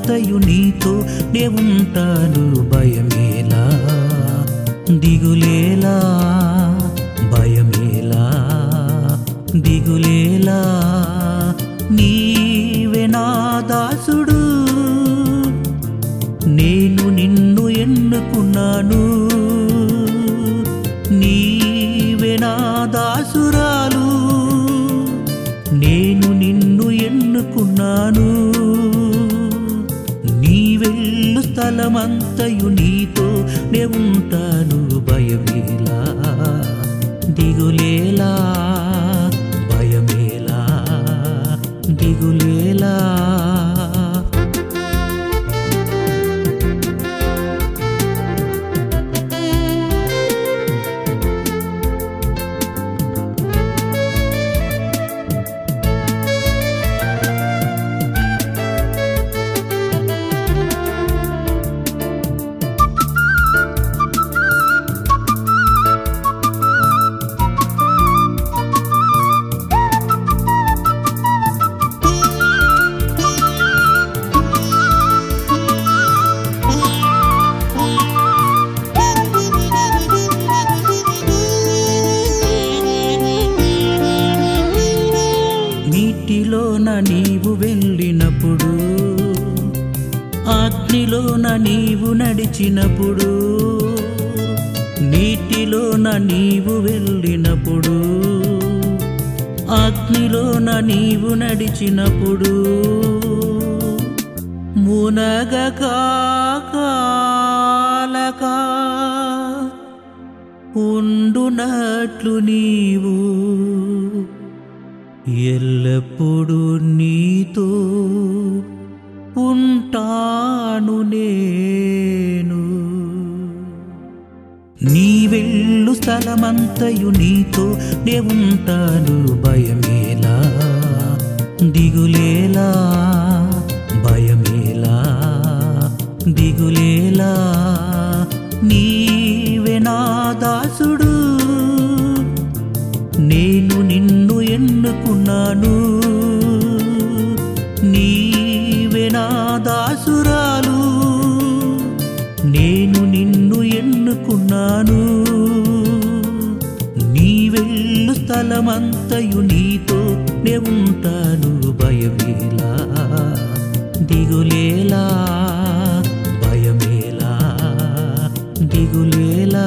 స్థలమంతయు నీతో నే ఉంటాను భయమేలా దిగులేలా భయమేలా దిగులేలా నీవే నా దాసుడు నేను నిన్ను ఎన్నుకున్నాను నీవే నా దాసురాలు నేను నిన్ను ఎన్నుకున్నాను నీ వెళ్ళు స్థలమంతయు నీతో నే ఉంటాను భయమేలా దిగులేలా భయమేలా దిగులేలా నీటిలోన నీవు వెళ్ళినప్పుడు అగ్నిలోన నీవు నడిచినప్పుడు నీటిలోన నీవు వెళ్ళినప్పుడు అగ్నిలోన నీవు నడిచినప్పుడు మునగక కాలక ఉండునట్లు నీవు ఎల్లప్పుడూ నీతో ఉంటాను నేను నీ వెళ్ళు స్థలమంతయు నీతో నే ఉంటాను భయమేలా దిగులేలా భయమేలా దిగులేలా నీవే నా దాసుడు నేను నిన్ను ఎన్నుకున్నాను నీవే నా దాసురాలు నేను నిన్ను ఎన్నుకున్నాను నీ వెళ్ళు స్థలమంతయు నీతో నే ఉంటాను భయమేలా దిగులేలా భయమేలా దిగులేలా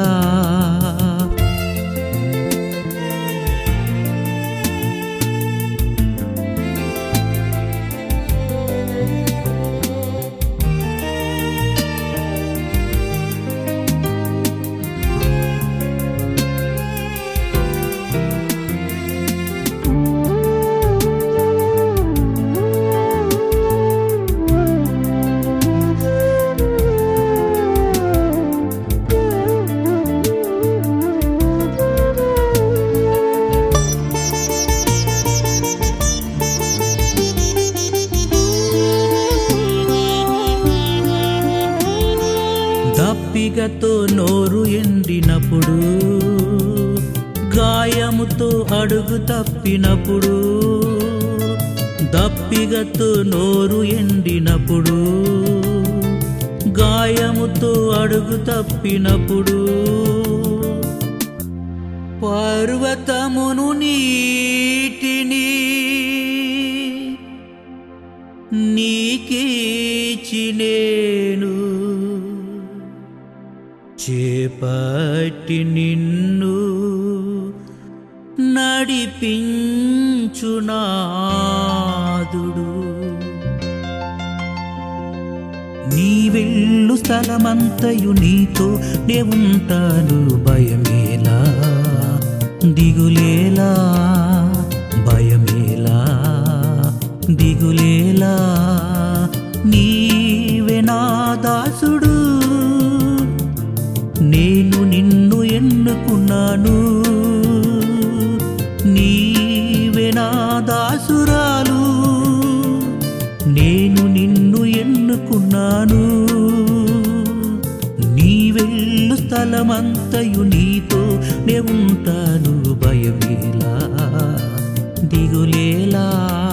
దప్పిగతో నోరు ఎండినప్పుడు గాయముతో అడుగు తప్పినప్పుడు దప్పిగతో నోరు ఎండినప్పుడు గాయముతో అడుగు తప్పినప్పుడు పర్వతమును నీటిని నీకీచి నేను చేపట్టి నిన్ను నడిపించునాదుడు నీ వెళ్ళు స్థలమంతయు నీతో నే ఉంటాను భయమేలా దిగులేలా భయమేలా దిగులేలా నీవే నా దాసుడు నేను నిన్ను ఎన్నుకున్నాను నీవే నా దాసురాలు నేను నిన్ను ఎన్నుకున్నాను నీ వెళ్ళు స్థలమంతయు నీతో నే ఉంటాను భయమేలా దిగులేలా